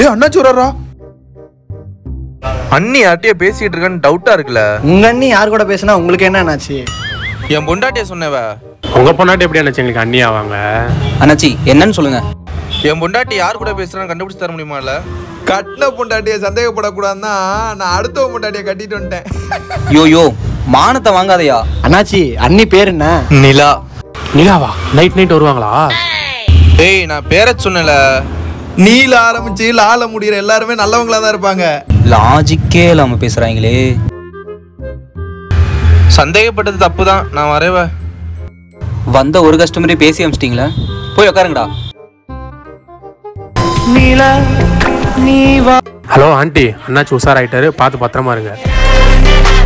டேய் அண்ணாச்சி வராரா அண்ணி யார்கிட்டயே பேசிட்டு இருக்கேன்னு டவுட்டா இருக்குல்ல உங்க அண்ணி யார் கூட பேசினா உங்களுக்கு என்ன என்னாச்சு என் பொண்டாட்டிய சொன்னவ உங்க பொண்ணாட்டி எப்படி நினைச்சு எங்களுக்கு அண்ணி ஆவாங்க அண்ணாச்சி என்னன்னு சொல்லுங்க என் பொண்டாட்டி யார் கூட பேசுறான்னு கண்டுபிடிச்சு தர முடியுமா கட்டின பொண்டாட்டியை சந்தேகப்படக்கூடாதுன்னா நான் அடுத்த பொண்டாட்டியை கட்டிட்டு வந்துட்டேன் யோ யோ மானத்தை வாங்காதயா அண்ணாச்சி அண்ணி பேர் என்ன நிலா நிலாவா நைட் நைட் வருவாங்களா டேய் நான் பேர சொன்னல நீல ஆரம்பிச்சு லால முடிகிற எல்லாருமே நல்லவங்களா தான் இருப்பாங்க லாஜிக்கே இல்லாம பேசுறாங்களே சந்தேகப்பட்டது தப்பு தான் நான் வரவ வந்த ஒரு கஸ்டமரே பேசி அமிச்சிட்டீங்களே போய் உட்காருங்கடா ஹலோ ஆண்டி அண்ணாச்சி உஷாராயிட்டாரு பார்த்து பத்திரமா இருங்க